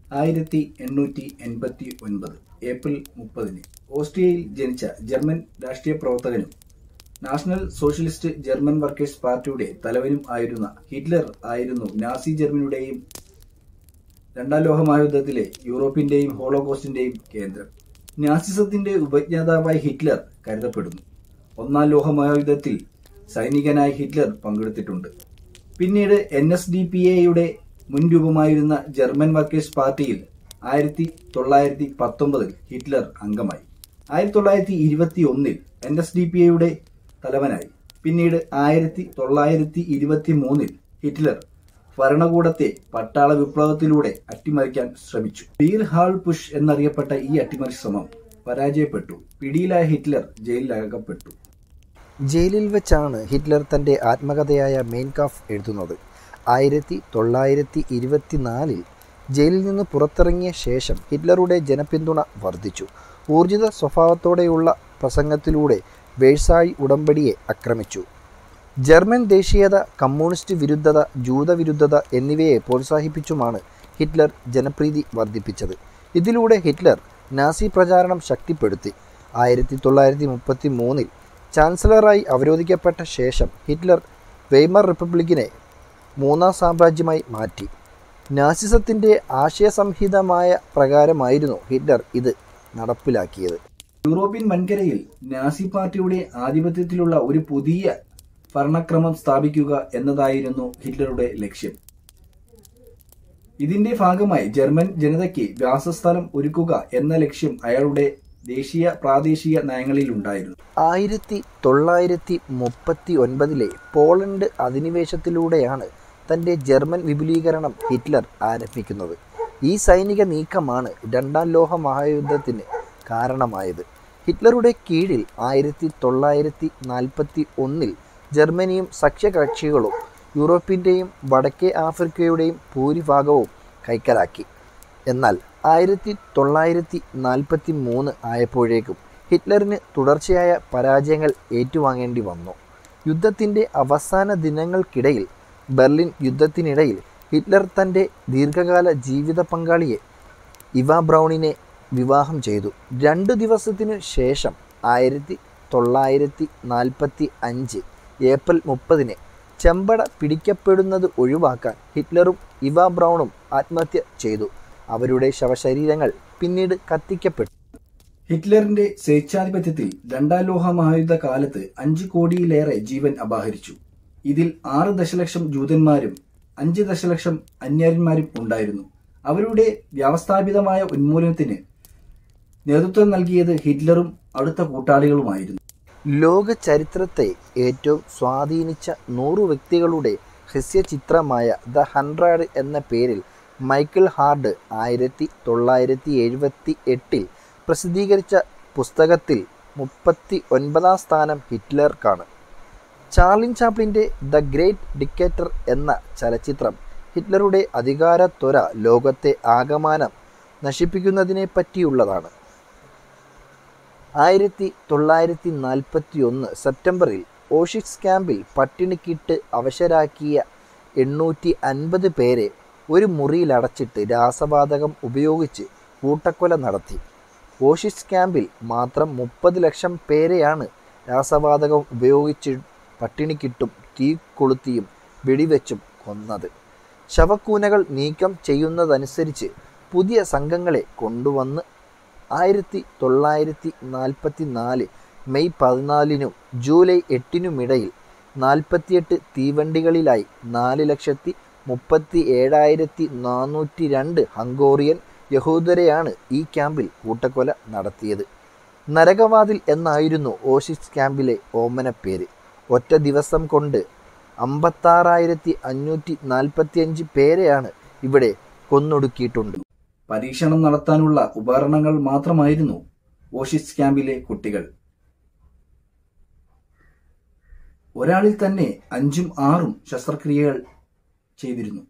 ആയിരത്തി എണ്ണൂറ്റി എൺപത്തി ഒൻപത് ഏപ്രിൽ മുപ്പതിന് ഓസ്ട്രിയയിൽ ജനിച്ച ജർമ്മൻ രാഷ്ട്രീയ പ്രവർത്തകനും നാഷണൽ സോഷ്യലിസ്റ്റ് ജർമ്മൻ വർക്കേഴ്സ് പാർട്ടിയുടെ തലവനും ആയിരുന്ന ഹിറ്റ്ലർ ആയിരുന്നു നാസി ജർമ്മനിയുടെയും രണ്ടാം ലോക മഹായുദ്ധത്തിലെ യൂറോപ്പിന്റെയും ഹോളോകോസ്റ്റിന്റെയും കേന്ദ്രം നാസിസത്തിന്റെ ഉപജ്ഞാതാവായി ഹിറ്റ്ലർ കരുതപ്പെടുന്നു ഒന്നാം ലോക മഹായുദ്ധത്തിൽ സൈനികനായി ഹിറ്റ്ലർ പങ്കെടുത്തിട്ടുണ്ട് പിന്നീട് എൻ എസ് ഡി പി എയുടെ മുൻ രൂപമായിരുന്ന ജർമ്മൻ വർക്കേഴ്സ് പാർട്ടിയിൽ ആയിരത്തി തൊള്ളായിരത്തി പത്തൊമ്പതിൽ ഹിറ്റ്ലർ അംഗമായി ആയിരത്തി തൊള്ളായിരത്തി ഇരുപത്തി ഒന്നിൽ എൻ എസ് ഡി പി എയുടെ തലവനായി പിന്നീട് ആയിരത്തി തൊള്ളായിരത്തി ഇരുപത്തി മൂന്നിൽ ഹിറ്റ്ലർ ഭരണകൂടത്തെ പട്ടാള വിപ്ലവത്തിലൂടെ അട്ടിമറിക്കാൻ ശ്രമിച്ചു ബീർ ഹാൾ പുഷ് എന്നറിയപ്പെട്ട ഈ അട്ടിമറി ശ്രമം പരാജയപ്പെട്ടു പിടിയിലായ ഹിറ്റ്ലർ ജയിലിലകപ്പെട്ടു ജയിലിൽ വെച്ചാണ് ഹിറ്റ്ലർ തൻ്റെ ആത്മകഥയായ മെയിൻ കാഫ് എഴുതുന്നത് ആയിരത്തി തൊള്ളായിരത്തി ഇരുപത്തിനാലിൽ ജയിലിൽ നിന്ന് പുറത്തിറങ്ങിയ ശേഷം ഹിറ്റ്ലറുടെ ജനപിന്തുണ വർദ്ധിച്ചു ഊർജിത സ്വഭാവത്തോടെയുള്ള പ്രസംഗത്തിലൂടെ വേഴ്സായി ഉടമ്പടിയെ ആക്രമിച്ചു ജർമ്മൻ ദേശീയത കമ്മ്യൂണിസ്റ്റ് വിരുദ്ധത ജൂതവിരുദ്ധത എന്നിവയെ പ്രോത്സാഹിപ്പിച്ചുമാണ് ഹിറ്റ്ലർ ജനപ്രീതി വർദ്ധിപ്പിച്ചത് ഇതിലൂടെ ഹിറ്റ്ലർ നാസി പ്രചാരണം ശക്തിപ്പെടുത്തി ആയിരത്തി തൊള്ളായിരത്തി മുപ്പത്തി മൂന്നിൽ ചാൻസലറായി അവരോധിക്കപ്പെട്ട ശേഷം ഹിറ്റ്ലർ വെയ്മർ റിപ്പബ്ലിക്കിനെ മൂന്നാം സാമ്രാജ്യമായി മാറ്റി നാസിസത്തിൻ്റെ ആശയസംഹിതമായ പ്രകാരമായിരുന്നു ഹിറ്റ്ലർ ഇത് നടപ്പിലാക്കിയത് യൂറോപ്യൻ വൻകരയിൽ നാസി പാർട്ടിയുടെ ആധിപത്യത്തിലുള്ള ഒരു പുതിയ ഭരണക്രമം സ്ഥാപിക്കുക എന്നതായിരുന്നു ഹിറ്റ്ലറുടെ ലക്ഷ്യം ഇതിന്റെ ഭാഗമായി ജർമ്മൻ ജനതയ്ക്ക് വാസസ്ഥലം ഒരുക്കുക എന്ന ലക്ഷ്യം അയാളുടെ ദേശീയ പ്രാദേശിക നയങ്ങളിൽ ഉണ്ടായിരുന്നു ആയിരത്തി തൊള്ളായിരത്തി മുപ്പത്തി ഒൻപതിലെ പോളണ്ട് അധിനിവേശത്തിലൂടെയാണ് തൻ്റെ ജർമ്മൻ വിപുലീകരണം ഹിറ്റ്ലർ ആരംഭിക്കുന്നത് ഈ സൈനിക നീക്കമാണ് രണ്ടാം ലോക മഹായുദ്ധത്തിന് കാരണമായത് ഹിറ്റ്ലറുടെ കീഴിൽ ആയിരത്തി തൊള്ളായിരത്തി നാൽപ്പത്തി ഒന്നിൽ ജർമ്മനിയും സഖ്യകക്ഷികളും യൂറോപ്പിൻ്റെയും വടക്കേ ആഫ്രിക്കയുടെയും ഭൂരിഭാഗവും കൈക്കലാക്കി എന്നാൽ ആയിരത്തി തൊള്ളായിരത്തി നാൽപ്പത്തി മൂന്ന് ആയപ്പോഴേക്കും ഹിറ്റ്ലറിന് തുടർച്ചയായ പരാജയങ്ങൾ ഏറ്റുവാങ്ങേണ്ടി വന്നു യുദ്ധത്തിൻ്റെ അവസാന ദിനങ്ങൾക്കിടയിൽ ബെർലിൻ യുദ്ധത്തിനിടയിൽ ഹിറ്റ്ലർ തൻ്റെ ദീർഘകാല ജീവിത പങ്കാളിയെ ഇവ ബ്രൗണിനെ വിവാഹം ചെയ്തു രണ്ടു ദിവസത്തിനു ശേഷം ആയിരത്തി തൊള്ളായിരത്തി നാൽപ്പത്തി അഞ്ച് ഏപ്രിൽ മുപ്പതിന് ചെമ്പട പിടിക്കപ്പെടുന്നത് ഒഴിവാക്കാൻ ഹിറ്റ്ലറും ഇവ ബ്രൗണും ആത്മഹത്യ ചെയ്തു അവരുടെ ശവശരീരങ്ങൾ പിന്നീട് കത്തിക്കപ്പെട്ടു ഹിറ്റ്ലറിന്റെ സ്വേച്ഛാധിപത്യത്തിൽ രണ്ടാം ലോക മഹായുദ്ധ കാലത്ത് അഞ്ചു കോടിയിലേറെ ജീവൻ അപഹരിച്ചു ഇതിൽ ആറ് ദശലക്ഷം ജൂതന്മാരും അഞ്ച് ദശലക്ഷം അന്യന്മാരും ഉണ്ടായിരുന്നു അവരുടെ വ്യവസ്ഥാപിതമായ ഉന്മൂലനത്തിന് നേതൃത്വം നൽകിയത് ഹിറ്റ്ലറും അടുത്ത കൂട്ടാളികളുമായിരുന്നു ലോക ചരിത്രത്തെ ഏറ്റവും സ്വാധീനിച്ച നൂറു വ്യക്തികളുടെ ഹ്രസ്വചിത്രമായ ദ ഹൺഡ്രഡ് എന്ന പേരിൽ മൈക്കിൾ ഹാർഡ് ആയിരത്തി തൊള്ളായിരത്തി എഴുപത്തി എട്ടിൽ പ്രസിദ്ധീകരിച്ച പുസ്തകത്തിൽ മുപ്പത്തി ഒൻപതാം സ്ഥാനം ഹിറ്റ്ലർക്കാണ് ചാർലിൻ ചാപ്ലിൻ്റെ ദ ഗ്രേറ്റ് ഡിക്കേറ്റർ എന്ന ചലച്ചിത്രം ഹിറ്റ്ലറുടെ അധികാരത്വര ലോകത്തെ ആകമാനം നശിപ്പിക്കുന്നതിനെ പറ്റിയുള്ളതാണ് ആയിരത്തി തൊള്ളായിരത്തി നാൽപ്പത്തി ഒന്ന് സെപ്റ്റംബറിൽ ഓഷിക്സ് ക്യാമ്പിൽ പട്ടിണിക്കിട്ട് അവശരാക്കിയ എണ്ണൂറ്റി അൻപത് പേരെ ഒരു മുറിയിലടച്ചിട്ട് രാസവാതകം ഉപയോഗിച്ച് കൂട്ടക്കൊല നടത്തി ഓഷിക്സ് ക്യാമ്പിൽ മാത്രം മുപ്പത് ലക്ഷം പേരെയാണ് രാസവാതകം ഉപയോഗിച്ച് പട്ടിണിക്കിട്ടും തീ കൊളുത്തിയും വെടിവെച്ചും കൊന്നത് ശവക്കൂനകൾ നീക്കം ചെയ്യുന്നതനുസരിച്ച് പുതിയ സംഘങ്ങളെ കൊണ്ടുവന്ന് ആയിരത്തി തൊള്ളായിരത്തി നാൽപ്പത്തി നാല് മെയ് പതിനാലിനും ജൂലൈ എട്ടിനുമിടയിൽ നാൽപ്പത്തിയെട്ട് തീവണ്ടികളിലായി നാല് ലക്ഷത്തി മുപ്പത്തി ഏഴായിരത്തി നാനൂറ്റി രണ്ട് ഹംഗോറിയൻ യഹൂദരെയാണ് ഈ ക്യാമ്പിൽ കൂട്ടക്കൊല നടത്തിയത് നരകവാതിൽ എന്നായിരുന്നു ഓഷിസ് ക്യാമ്പിലെ ഓമനപ്പേര് ഒറ്റ ദിവസം കൊണ്ട് അമ്പത്താറായിരത്തി അഞ്ഞൂറ്റി നാൽപ്പത്തിയഞ്ച് പേരെയാണ് ഇവിടെ കൊന്നൊടുക്കിയിട്ടുണ്ട് പരീക്ഷണം നടത്താനുള്ള ഉപകരണങ്ങൾ മാത്രമായിരുന്നു ഓഷിസ് ക്യാമ്പിലെ കുട്ടികൾ ഒരാളിൽ തന്നെ അഞ്ചും ആറും ശസ്ത്രക്രിയകൾ ചെയ്തിരുന്നു